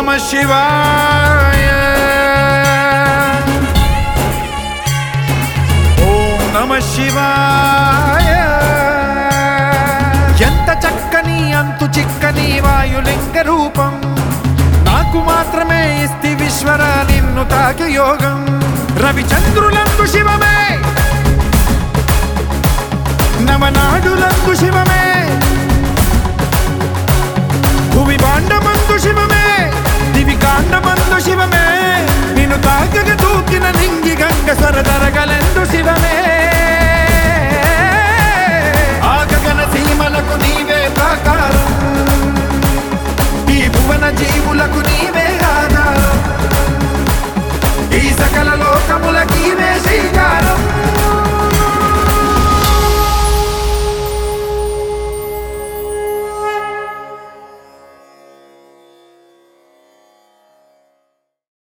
నమ శివాయ ఓం నమ శివాయ ఎంత చక్కని అంతు చిక్కని వాయులింగ రూపం నాకు మాత్రమే ఇస్తి విశ్వర నిన్ను తాకి యోగం రవిచంద్రులందు శివమే నవనాడులందు శివమే భూమి బాండమందు శివమే దివి కాండమందు శివమే నిన్ను తాకగ దూకిన నింగి గంగ సరదరగలే